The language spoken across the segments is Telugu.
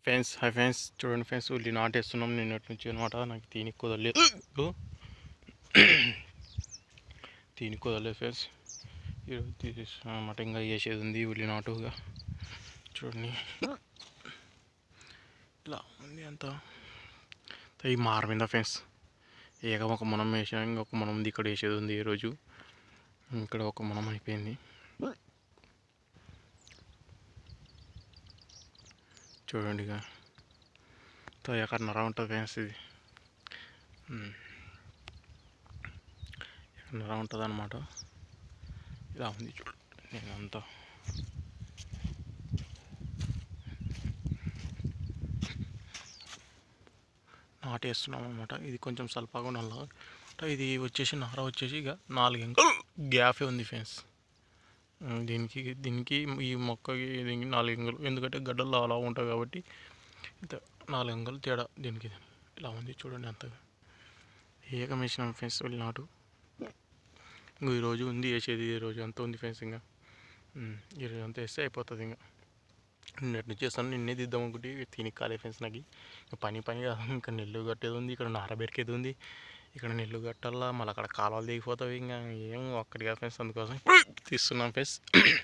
ఫ్రెండ్స్ హై ఫ్రెండ్స్ చూడండి ఫ్రెండ్స్ ఉల్లి నాటేస్తున్నాం నిన్నటి నుంచి అనమాట నాకు తీనికి కుదరలేదు తీనికి కుదరలేదు ఫ్రెండ్స్ ఈరోజు తీసేస్తున్నాం అనమాట ఇంకా వేసేది ఉంది ఉల్లి నాటుగా చూడండి ఇలా ఉంది అంతా ఈ మారమిందా ఫ్రెండ్స్ ఏక ఒక మనం వేసినా ఇంకొక మనం ఉంది ఇక్కడ వేసేది ఉంది ఈరోజు ఇక్కడ ఒక మనం అయిపోయింది చూడండి ఇక ఎక్కడన్నర ఉంటుంది ఫ్రెండ్స్ ఇది ఉమ్. ఎక్కడన్నర ఉంటుంది అనమాట ఇలా ఉంది చూడు నేనంతా నాటేస్తున్నాం అనమాట ఇది కొంచెం సల్పాగా నల్ల ఇది వచ్చేసి నార వచ్చేసి ఇక నాలుగు ఎంకలు గ్యాఫే ఉంది ఫ్రెండ్స్ ఉమ్, దీనికి దీనికి ఈ మొక్కకి దీనికి నాలుగు ఎంగలు ఎందుకంటే గడ్డలు అలా ఉంటాయి కాబట్టి ఇంత నాలుగు ఎంగలు తేడా దీనికి ఇలా ఉంది చూడండి అంతగా ఏకం వేసినాం ఫ్రెండ్స్ వెళ్ళి నాటు ఇంకో ఈరోజు ఉంది వేసేది ఈ రోజు అంతా ఉంది ఫ్రెండ్స్ ఇంకా ఉమ్, ఈరోజు అంతా వేస్తే అయిపోతుంది ఇంకా నిన్నటి నుంచి చేస్తాను నిన్నే దిద్దాం అనుకుంటే తినికి కాలే ఫ్రెండ్స్ నాకు ఇంకా పని పని కాదు ఇంకా నెల్లు కట్టేది ఉంది ఇక్కడ నార బెరికేది ఉంది ఇక్కడ నెల్లు కట్టాలా మళ్ళీ అక్కడ కాలువలు దిగిపోతాయి ఇంకా ఏం ఒక్కడిగా ఫ్రెండ్స్ అందుకోసం తీస్తున్నాం ఫ్రెండ్స్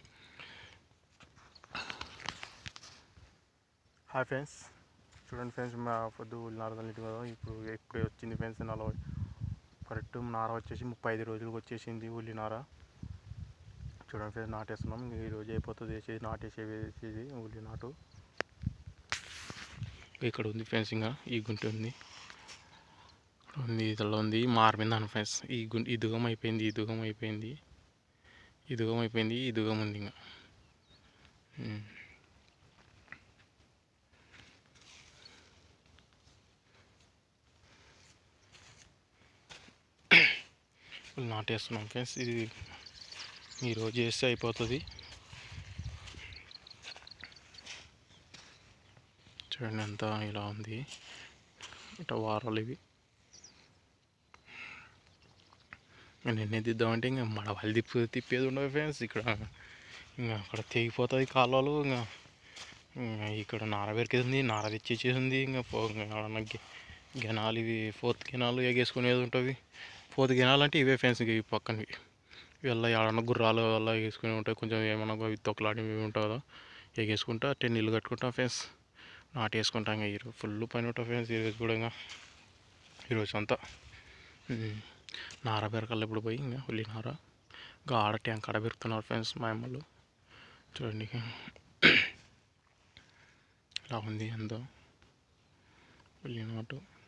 హాయ్ ఫ్రెండ్స్ చూడండి ఫ్రెండ్స్ మా పొద్దు నార తల్లిటి కదా ఇప్పుడు ఇప్పుడే వచ్చింది ఫ్రెండ్స్ నలభై కరెక్ట్ నార వచ్చేసి ముప్పై ఐదు రోజులకు వచ్చేసింది ఉల్లి నార చూడండి ఫ్రెండ్స్ నాటేస్తున్నాం ఇంక ఈ రోజు అయిపోతుంది వేసేది నాటేసే వేసేది ఉల్లి నాటు ఇక్కడ ఉంది ఫ్రెండ్స్ ఇంకా ఈ గుంట ఉంది ఇక్కడ ఉంది ఇదిలో ఉంది మారిపోయింది ఫ్రెండ్స్ ఈ గుంట ఈ దుగం అయిపోయింది ఈ దుగం అయిపోయింది ఈ దుగం అయిపోయింది ఈ దుగం ఉంది ఇంకా ఉమ్. ఇప్పుడు నాటేస్తున్నాం ఫ్రెండ్స్ ఇది ఈరోజు చేస్తే అయిపోతుంది చూడండి అంతా ఇలా ఉంది ఇట్లా వారాలు ఇవి ఇంకా నిన్నే దిద్దామంటే ఇంకా మడవలు తిప్పి తిప్పేది ఉండదు ఫ్రెండ్స్ ఇక్కడ ఇంకా అక్కడ తెగిపోతుంది కాలువలు ఇంకా ఇంకా ఇక్కడ నార పెరికేది ఉంది నార తెచ్చేసేది ఉంది ఇంకా పో ఇంకా ఏమన్నా గె- గెనాలు ఇవి ఫోర్త్ గెనాలు ఎగేసుకునేది ఉంటుంది ఫోర్త్ గెనాలు అంటే ఇవే ఫ్రెండ్స్ ఇవి పక్కనవి ఇవల్ల ఏడన్నా గుర్రాలు వల్ల వేసుకుని ఉంటాయి కొంచెం ఏమన్నా అవి తొక్కలాంటివి ఉంటాయి కదా ఎగేసుకుంటా టెన్ ఇల్లు కట్టుకుంటాం ఫ్రెండ్స్ నాటేసుకుంటాం ఇంకా ఈరోజు ఫుల్ పని ఉంటాం ఫ్రెండ్స్ ఈరోజు కూడా ఇంకా ఈరోజు అంతా ఉమ్. నార బెరకలు ఇప్పుడు పోయి ఇంకా ఉల్లి నార ఇంకా ఆడ ట్యాంక్ ఆడ పెరుకుతున్నారు ఫ్రెండ్స్ మా అమ్మలు చూడండి ఇక. ఇలా ఉంది ఎంతో ఉల్లి నాటు